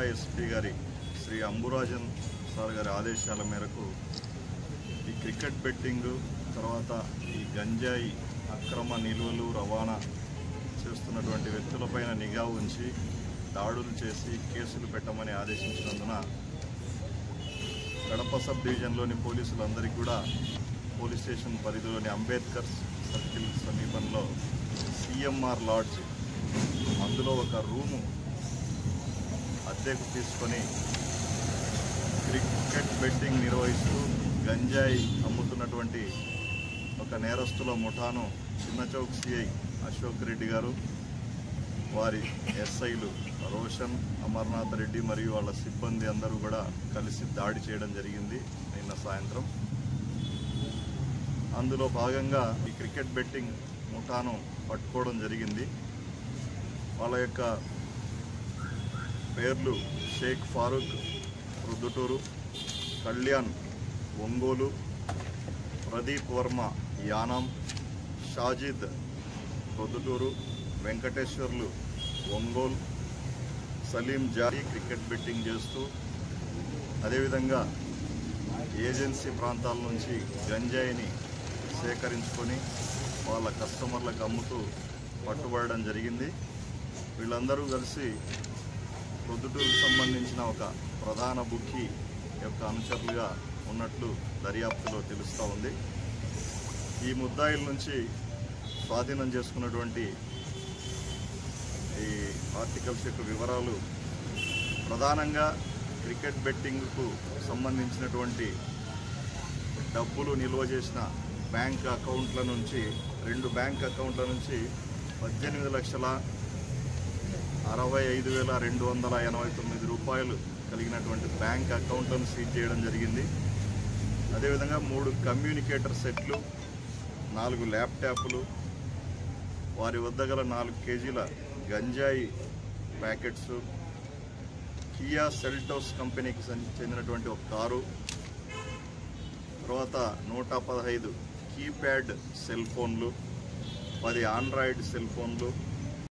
SP గారి Shri Amburajan sir గారి ఆదేశాల మేరకు ఈ క్రికెట్ బెట్టింగ్ తర్వాత ఈ గంజాయి అక్రమ నిల్వలు రవాణా చేస్తున్నటువంటి వ్యక్తులపైన నిఘా ఉంచి దాడులు చేసి కేసులు పెట్టమని ఆదేశించినందున కడప సబ్ డివిజన్లోని పోలీసులందరికీ కూడా పోలీస్ స్టేషన్ పరిధిలోని అంబేద్కర్ సర్కిల్ సమీపంలో సిఎంఆర్ లాడ్జ్ అందులో ఒక రూము అద్దెకు తీసుకొని క్రికెట్ బెట్టింగ్ నిర్వహిస్తూ గంజాయి అమ్ముతున్నటువంటి ఒక నేరస్తుల ముఠాను చిన్న చౌక్ సిఐ అశోక్ రెడ్డి గారు వారి ఎస్ఐలు రోషన్ అమర్నాథ్ రెడ్డి మరియు వాళ్ళ సిబ్బంది అందరూ కూడా కలిసి దాడి చేయడం జరిగింది నిన్న సాయంత్రం అందులో భాగంగా ఈ క్రికెట్ బెట్టింగ్ ముఠాను పట్టుకోవడం జరిగింది వాళ్ళ యొక్క పేర్లు షేక్ ఫారూక్ రుద్దుటూరు కళ్యాణ్ ఒంగోలు ప్రదీప్ వర్మ యానం షాజిద్ ప్రొద్దుటూరు వెంకటేశ్వర్లు ఒంగోలు సలీం జారీ క్రికెట్ బెట్టింగ్ చేస్తూ అదేవిధంగా ఏజెన్సీ ప్రాంతాల నుంచి గంజాయిని సేకరించుకొని వాళ్ళ కస్టమర్లకు అమ్ముతూ పట్టుబడడం జరిగింది వీళ్ళందరూ కలిసి ప్రొద్దుటూరుకు సంబంధించిన ఒక ప్రధాన బుక్కి యొక్క అనుచరులుగా ఉన్నట్లు దర్యాప్తులో తెలుస్తూ ఉంది ఈ ముద్దాయిల నుంచి స్వాధీనం చేసుకున్నటువంటి ఈ ఆర్టికల్స్ యొక్క వివరాలు ప్రధానంగా క్రికెట్ బెట్టింగ్కు సంబంధించినటువంటి డబ్బులు నిల్వ చేసిన బ్యాంక్ అకౌంట్ల నుంచి రెండు బ్యాంక్ అకౌంట్ల నుంచి పద్దెనిమిది లక్షల అరవై ఐదు వేల రెండు వందల ఎనభై తొమ్మిది రూపాయలు కలిగినటువంటి బ్యాంక్ అకౌంట్లను సీజ్ చేయడం జరిగింది అదేవిధంగా మూడు కమ్యూనికేటర్ సెట్లు నాలుగు ల్యాప్టాప్లు వారి వద్ద గల నాలుగు కేజీల గంజాయి ప్యాకెట్స్ కియా సెల్టోస్ కంపెనీకి సం- చెందినటువంటి ఒక కారు తర్వాత నూట పదహైదు కీప్యాడ్ సెల్ ఫోన్లు పది ఆండ్రాయిడ్ సెల్ ఫోన్లు